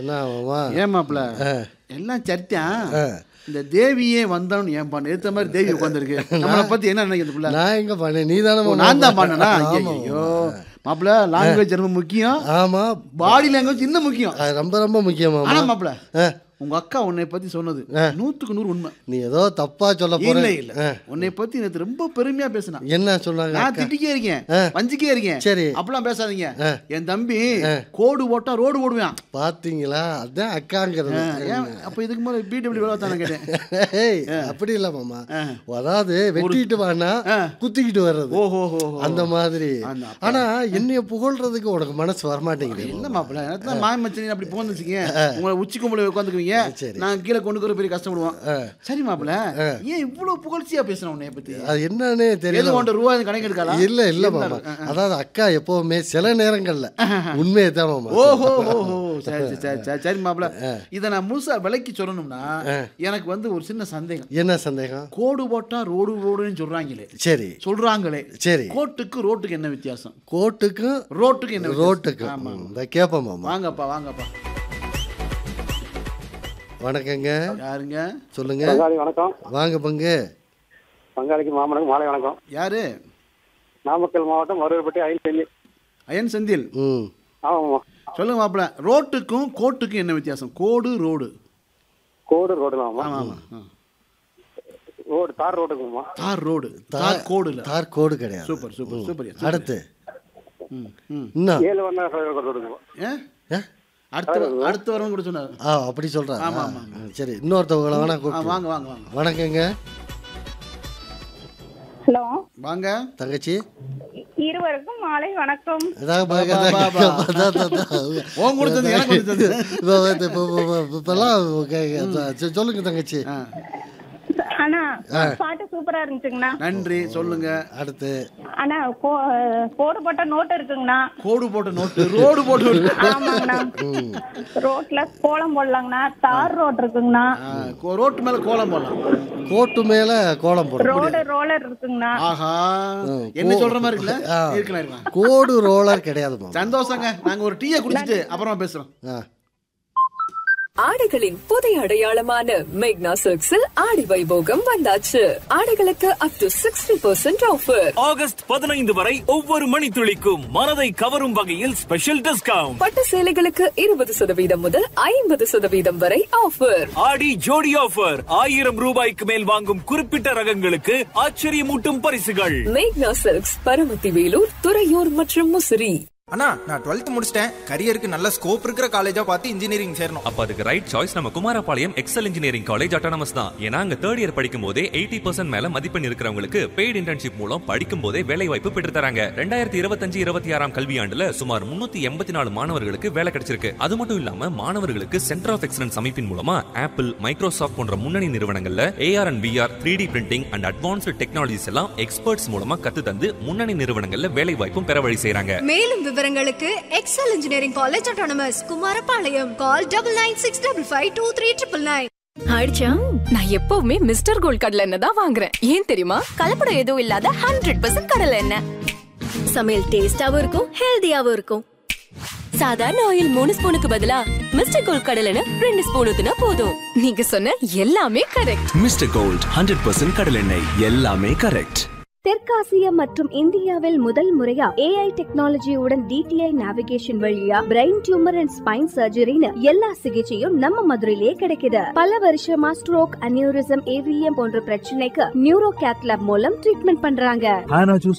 என்ன மாமா ஏன் மாப்பிள எல்லாம் சரித்தான் இந்த தேவியே வந்தான்னு ஏன் பண்ண எடுத்த மாதிரி தேவி உட்காந்துருக்கு நம்மளை பத்தி என்ன நினைக்கிறது புள்ள நான் எங்க பண்ணேன் நீ தானே ஓ, நான் தான் பண்ணனா ஐயோ மாப்பிள லாங்குவேஜ் ரொம்ப முக்கியம் ஆமா பாடி லாங்குவேஜ் இன்னும் முக்கியம் அது ரொம்ப ரொம்ப முக்கியம் மாமா ஆனா மாப்பிள ஆ. உங்க அக்கா உன்னை பத்தி சொன்னது நூத்துக்கு நூறு உண்மை நீ ஏதோ தப்பா சொல்ல இல்ல போற இல்ல உன்னை பத்தி நேத்து ரொம்ப பெருமையா பேசினா என்ன சொன்னாங்க நான் அக்கா? திட்டிக்கே இருக்கேன் வஞ்சிக்கே இருக்கேன் சரி. அப்பெல்லாம் பேசாதீங்க என் தம்பி கோடு போட்டா ரோடு போடுவான் பாத்தீங்களா அதான் அக்காங்கிறது ஏன் அப்ப இதுக்கு மேல பிடபிள்யூ வேலை தானே கேட்டேன் ஏய், அப்படி இல்ல மாமா அதாவது வெட்டிட்டு வானா குத்திக்கிட்டு வர்றது ஓஹோ ஹோ அந்த மாதிரி அந்த ஆனா என்னைய புகழ்றதுக்கு உனக்கு மனசு வரமாட்டேங்குது என்ன மாப்பிள்ள எனக்கு மாய மச்சனி அப்படி போந்துச்சுங்க உங்களை உச்சி கும்பல உட்காந்துக்குவீங்க சரி. நாங்க கீழே கொண்டு போய் பெரிய கஷ்டப்படுவோம் சரி மாப்பிள்ள ஏன் இவ்வளவு புகழ்ச்சியா பேசுறேன் உன்னை பத்தி அது என்னன்னே எது தெரியல உன்ட்ட ரூபா கணக்கு எடுக்கலாம் இல்ல இல்ல மாமா அதாவது அக்கா எப்பவுமே சில நேரங்கள்ல உண்மையை தான் மாமா ஓஹோ ஓஹோ சரி சரி, சரி சரி சரி மாப்பிள்ள இதை நான் முழுசா விலைக்கு சொல்லணும்னா எனக்கு வந்து ஒரு சின்ன சந்தேகம் என்ன சந்தேகம் கோடு போட்டா ரோடு ரோடுன்னு சொல்றாங்களே சரி சொல்றாங்களே சரி கோட்டுக்கு ரோட்டுக்கு என்ன வித்தியாசம் கோட்டுக்கும் ரோட்டுக்கு என்ன வித்தியாசம்? ரோட்டுக்கும் ஆமா ம், இந்த கேப்ப மாமா வாங்கப்பா வாங்கப்பா வணக்கங்க யாருங்க சொல்லுங்க பங்காளி வணக்கம் வாங்க பங்கு பங்காளிக்கு மாமனுக்கு மாலை வணக்கம் யாரு நாமக்கல் மாவட்டம் மருவப்பட்டி அயல் செஞ்சு அயன் செந்தில் ம் ஆமாம்மா சொல்லுங்க மாப்பிள்ள ரோட்டுக்கும் கோட்டுக்கும் என்ன வித்தியாசம் கோடு ரோடு கோடு ரோடு தான்மா ஆமா ஆமா ஆ. ரோடு தார் ரோடுக்குமா தார் ரோடு தார் கோடு இல்ல தார் கோடு கிடையாது சூப்பர் சூப்பர் சூப்பர் அடுத்து ம் ம் இன்னும் ஏழு வண்ண ரோடுக்குமா ஏ ஏ? அடுத்த அடுத்த வரவங்க கூட சொன்னார் ஆ அப்படி சொல்றா ஆமா, சரி இன்னொருத்தவங்கள வேணா ஆ கூப்பிட்டு வாங்க வாங்க வாங்க வணக்கங்க ஹலோ வாங்க தங்கச்சி இருவருக்கும் மாலை வணக்கம் ஏதாவது பா, பார்க்க- பா, பா. அதான், அதான், அதான். உன் கொடுத்தது எனக்கு கொடுத்தது இப்போ வந்து இப்போ- இப்போ- இப்போ- இப்பெல்லாம் கே- கே- சொல்லுங்க தங்கச்சி ஆ, அண்ணா பாட்டு சூப்பரா இருந்துச்சுங்கண்ணா நன்றி சொல்லுங்க அடுத்து அண்ணா கோ- கோடு போட்ட நோட்டு இருக்குங்கண்ணா கோடு போட்ட நோட்டு ரோடு போட்டு நோட்டு. ஆமாங்கண்ணா ரோட்ல கோலம் போடலாங்கண்ணா தார் ரோட் இருக்குங்கண்ணா ஆ, கோ- ரோட்டு மேல கோலம் போடலாம் கோட்டு மேல கோலம் போடும் ரோடு ரோலர் இருக்குங்கண்ணா ஆஹா என்ன சொல்ற மாதிரி இருக்குல்ல ஆ. இருக்கலாம் இருக்கலாம் கோடு ரோலர் கிடையாது மாமா சந்தோஷங்க நாங்க ஒரு டீயை குடிச்சிட்டு அப்புறமா பேசுறோம் ஆ ஆடைகளின் புதிய அடையாளமான மேக்னா சில்க்ஸில் ஆடி வைபோகம் வந்தாச்சு ஆடைகளுக்கு up to sixty percent offer August பதினைந்து வரை ஒவ்வொரு மணித்துளிக்கும் மனதை கவரும் வகையில் ஸ்பெஷல் டிஸ்கவுண்ட் பட்டு சேலைகளுக்கு இருபது சதவீதம் முதல் ஐம்பது சதவீதம் வரை ஆஃபர் ஆடி ஜோடி ஆஃபர் ஆயிரம் ரூபாய்க்கு மேல் வாங்கும் குறிப்பிட்ட ரகங்களுக்கு ஆச்சரியமூட்டும் பரிசுகள் மேக்னா சில்க்ஸ் பரமத்தி வேலூர் துறையூர் மற்றும் முசிறி அண்ணா நான் டுவெல்த் முடிச்சிட்டேன் கரியருக்கு நல்ல ஸ்கோப் இருக்கிற காலேஜா பார்த்து இன்ஜினியரிங் சேரணும் அப்ப அதுக்கு ரைட் சாய்ஸ் நம்ம Kumarapalayam Excel engineering college autonomous தான் ஏன்னா அங்க தேர்ட் இயர் படிக்கும் போதே எயிட்டி பர்சன்ட் மேல மதிப்பெண் இருக்கிறவங்களுக்கு பெய்டு இன்டர்ன்ஷிப் மூலம் படிக்கும் போதே வேலை வாய்ப்பு பெற்று தராங்க ரெண்டாயிரத்தி இருபத்தஞ்சு இருபத்தி ஆறாம் கல்வியாண்டுல சுமார் முன்னூத்தி எண்பத்தி நாலு மாணவர்களுக்கு வேலை கிடைச்சிருக்கு அது மட்டும் இல்லாம மாணவர்களுக்கு சென்டர் ஆஃப் எக்ஸலன்ஸ் அமைப்பின் மூலமா ஆப்பிள் மைக்ரோசாஃப்ட் போன்ற முன்னணி நிறுவனங்கள்ல AR and VR three D printing and advanced technologies எல்லாம் எக்ஸ்பர்ட்ஸ் மூலமா கத்து தந்து முன்னணி நிறுவனங்கள்ல வேலை வாய்ப்பும் பெற வழி செய்றாங்க மேலும் விவரங்களுக்கு Excel engineering college autonomous Kumarapalayam call double nine six double five two three triple nine ஆயிடுச்சா நான் எப்பவுமே மிஸ்டர் கோல்ட் கடலை எண்ணெய் தான் வாங்குறேன் ஏன் தெரியுமா கலப்படம் எதுவும் இல்லாத ஹண்ட்ரட் பர்சன்ட் கடலை எண்ணெய் சமையல் டேஸ்டாவும் இருக்கும் ஹெல்தியாவும் இருக்கும் சாதாரண ஆயில் மூணு ஸ்பூனுக்கு பதிலா மிஸ்டர் கோல்ட் கடலை எண்ணெய் ரெண்டு ஸ்பூன் ஊத்துனா போதும் நீங்க சொன்ன எல்லாமே correct Mister Gold hundred percent கடலெண்ணெய் எல்லாமே கரெக்ட் தெற்காசியா மற்றும் இந்தியாவில் முதல் முறையா ஏஐ டெக்னாலஜியுடன் டிடிஐ நேவிகேஷன் வழியா பிரெயின் டியூமர் அண்ட் ஸ்பைன் சர்ஜரின்னு எல்லா சிகிச்சையும் நம்ம மதுரையிலேயே கிடைக்குது பல வருஷமா ஸ்ட்ரோக் அனியூரிசம் ஏவிஎம் போன்ற பிரச்சனைக்கு நியூரோ கேத்லாப் மூலம் ட்ரீட்மெண்ட் பண்றாங்க ஹானா ஜூஸ்